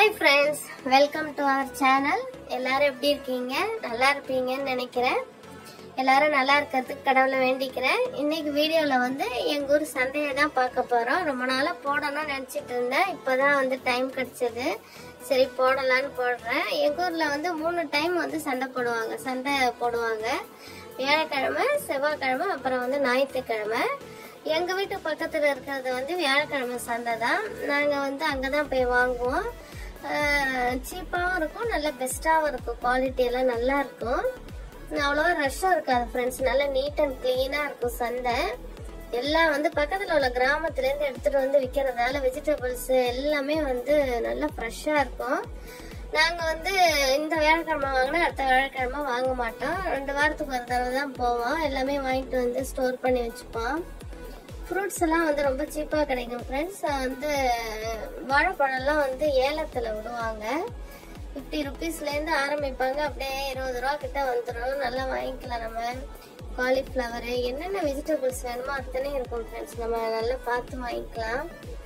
hi friends welcome to our channel எல்லாரும் எப்படி இருக்கீங்க நல்லா இருப்பீங்கன்னு நினைக்கிறேன் எல்லாரும் நல்லா இருக்கிறதுக்கு கடவுளை வேண்டிக்கிறேன் இன்னைக்கு வீடியோவில் வந்து எங்கள் ஊர் சந்தையை தான் பார்க்க போகிறோம் ரொம்ப நாளாக போடணும்னு நினச்சிட்டு இருந்தேன் இப்போ தான் வந்து டைம் கிடச்சிது சரி போடலான்னு போடுறேன் எங்கள் ஊரில் வந்து மூணு டைம் வந்து சண்டை போடுவாங்க சண்டை போடுவாங்க வியாழக்கிழமை செவ்வாய்க்கிழமை அப்புறம் வந்து ஞாயிற்றுக்கிழமை எங்க வீட்டு பக்கத்துல இருக்கிறது வந்து வியாழக்கிழமை சந்தை தான் நாங்க வந்து அங்கதான் போய் வாங்குவோம் சீப்பாகவும் இருக்கும் நல்ல பெஸ்ட்டாகவும் இருக்கும் குவாலிட்டி எல்லாம் நல்லா இருக்கும் அவ்வளோவா ரஷ்ஷாக இருக்காது ஃப்ரெண்ட்ஸ் நல்லா நீட் அண்ட் க்ளீனாக இருக்கும் சந்தை எல்லாம் வந்து பக்கத்தில் உள்ள கிராமத்துலேருந்து எடுத்துகிட்டு வந்து விற்கிறதால வெஜிடபிள்ஸ் எல்லாமே வந்து நல்லா ஃப்ரெஷ்ஷாக இருக்கும் நாங்கள் வந்து இந்த வியாழக்கிழமை வாங்கினா அடுத்த வியாழக்கிழமை வாங்க மாட்டோம் ரெண்டு வாரத்துக்கு ஒரு தடவை தான் போவோம் எல்லாமே வாங்கிட்டு வந்து ஸ்டோர் பண்ணி வச்சுப்போம் ஃப்ரூட்ஸ் எல்லாம் வந்து ரொம்ப சீப்பாக கிடைக்கும் ஃப்ரெண்ட்ஸ் வந்து வாழைப்பழம்லாம் வந்து ஏலத்தில் விடுவாங்க ஃபிஃப்டி ருபீஸ்லேருந்து ஆரம்பிப்பாங்க அப்படியே இருபது ரூபா கிட்ட வந்துடும் நல்லா வாங்கிக்கலாம் நம்ம காலிஃப்ளவரு என்னென்ன வெஜிடபிள்ஸ் வேணுமோ அத்தனையும் இருக்கும் ஃப்ரெண்ட்ஸ் நம்ம நல்லா பார்த்து வாங்கிக்கலாம்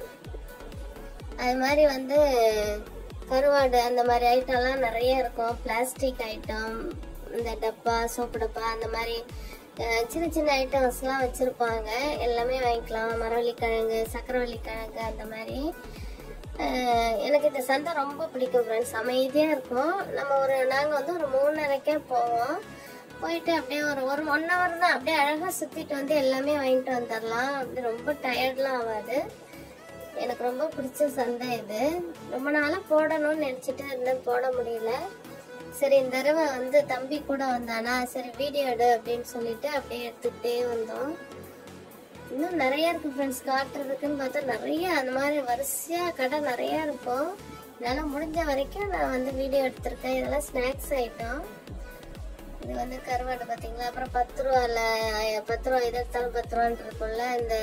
அது மாதிரி வந்து கருவாடு அந்த மாதிரி ஐட்டம்லாம் நிறைய இருக்கும் பிளாஸ்டிக் ஐட்டம் இந்த டப்பா சோப்பு டப்பா அந்த மாதிரி அஹ், சின்ன சின்ன ஐட்டம்ஸ்லாம் வச்சுருப்பாங்க எல்லாமே வாங்கிக்கலாம் மரவள்ளிக்கிழங்கு சக்கரவள்ளிக்கிழங்கு அந்த மாதிரி அஹ், எனக்கு இந்த சந்தை ரொம்ப பிடிக்கும் ஃப்ரெண்ட்ஸ் அமைதியாக இருக்கும் நம்ம ஒரு நாங்கள் வந்து ஒரு மூணரைக்கே போவோம் போயிட்டு அப்படியே ஒரு ஒரு ஒன் ஹவர் தான் அப்படியே அழகாக சுற்றிட்டு வந்து எல்லாமே வாங்கிட்டு வந்துடலாம் அப்படி ரொம்ப டயர்ட்லாம் ஆகாது எனக்கு ரொம்ப பிடிச்ச சந்தை இது ரொம்ப நாளாக போடணும்னு நினச்சிட்டு இருந்தேன் போட முடியல சரி இந்த தடவை வந்து தம்பி கூட வந்தானா சரி வீடியோ எடு அப்படின்னு சொல்லிட்டு அப்படியே எடுத்துக்கிட்டே வந்தோம் இன்னும் நிறைய இருக்கு ஃப்ரெண்ட்ஸ் காட்டுறதுக்குன்னு பார்த்தா நிறைய அந்த மாதிரி வரிசையா கடை நிறைய இருக்கும் என்னால் முடிஞ்ச வரைக்கும் நான் வந்து வீடியோ எடுத்திருக்கேன் இதெல்லாம் ஸ்நாக்ஸ் ஐட்டம் இது வந்து கருவாடு பார்த்தீங்களா அப்புறம் பத்து ரூபால பத்து ரூபா இதை எடுத்தாலும் பத்து ரூபான்னு இருக்கும்ல இந்த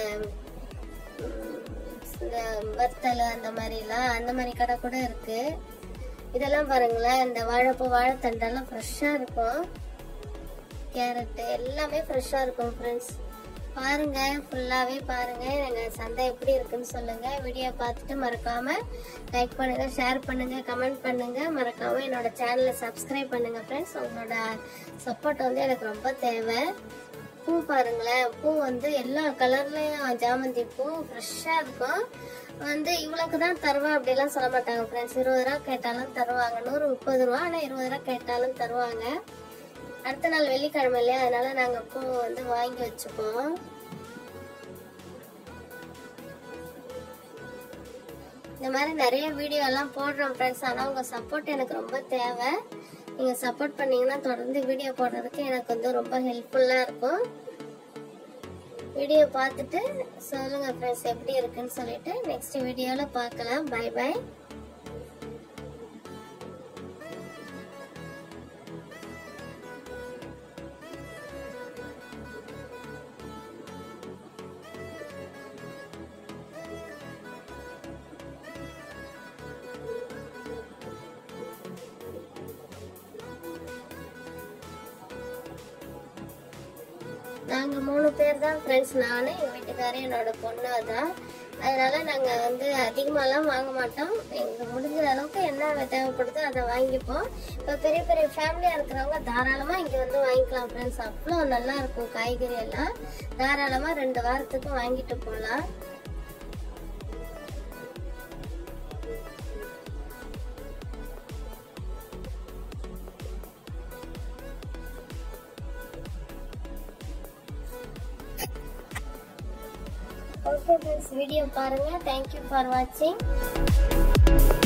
ம், இந்த வத்தல் அந்த மாதிரிலாம் அந்த மாதிரி கடை கூட இருக்கு இதெல்லாம் பாருங்களேன் இந்த வாழைப்பூ வாழைத்தண்டெல்லாம் ஃப்ரெஷ்ஷாக இருக்கும் கேரட்டு எல்லாமே ஃப்ரெஷ்ஷாக இருக்கும் ஃப்ரெண்ட்ஸ் பாருங்க ஃபுல்லாகவே பாருங்க எங்கள் சந்தை எப்படி இருக்குன்னு சொல்லுங்க வீடியோ பார்த்துட்டு மறக்காம லைக் பண்ணுங்க ஷேர் பண்ணுங்க கமெண்ட் பண்ணுங்க மறக்காம என்னோட சேனலை சப்ஸ்கிரைப் பண்ணுங்க ஃப்ரெண்ட்ஸ் உங்களோட சப்போர்ட் வந்து எனக்கு ரொம்ப தேவை பூ பாருங்களேன் பூ வந்து எல்லா கலர்லயும் ஜாமந்தி பூ ஃப்ரெஷ்ஷாக இருக்கும் வந்து இவ்வளோக்கு தான் தருவா அப்படிலாம் சொல்ல மாட்டாங்க ஃப்ரெண்ட்ஸ் இருபது ரூபா கேட்டாலும் தருவாங்க நூறு முப்பது ரூபா ஆனால் இருபது ரூபா கேட்டாலும் தருவாங்க அடுத்த நாள் வெள்ளிக்கிழமை இல்லையா அதனால நாங்கள் பூ வந்து வாங்கி வச்சுப்போம் இந்த மாதிரி நிறைய வீடியோ எல்லாம் போடுறோம் ஃப்ரெண்ட்ஸ் ஆனால் உங்கள் சப்போர்ட் எனக்கு ரொம்ப தேவை நீங்கள் சப்போர்ட் பண்ணீங்கன்னா தொடர்ந்து வீடியோ போடுறதுக்கு எனக்கு வந்து ரொம்ப ஹெல்ப்ஃபுல்லாக இருக்கும் வீடியோ பார்த்துட்டு சொல்லுங்கள் ஃப்ரெண்ட்ஸ் எப்படி இருக்குன்னு சொல்லிட்டு நெக்ஸ்ட் வீடியோவில் பார்க்கலாம் பை பை நாங்கள் மூணு பேர் தான் ஃப்ரெண்ட்ஸ் நான் எங்கள் வீட்டுக்காரர் என்னோட பொண்ணு தான் அதனால நாங்கள் வந்து அதிகமாகலாம் வாங்க மாட்டோம் எங்களுக்கு முடிஞ்ச அளவுக்கு என்ன தேவைப்படுதோ அதை வாங்கிப்போம் இப்போ பெரிய பெரிய ஃபேமிலியாக இருக்கிறவங்க தாராளமாக இங்கே வந்து வாங்கிக்கலாம் ஃப்ரெண்ட்ஸ் அவ்வளோ நல்லா இருக்கும் காய்கறி எல்லாம் தாராளமாக ரெண்டு வாரத்துக்கு வாங்கிட்டு போகலாம் ஓகே ஃப்ரெண்ட்ஸ் வீடியோ பாருங்கள் தேங்க்யூ ஃபார் வாட்சிங்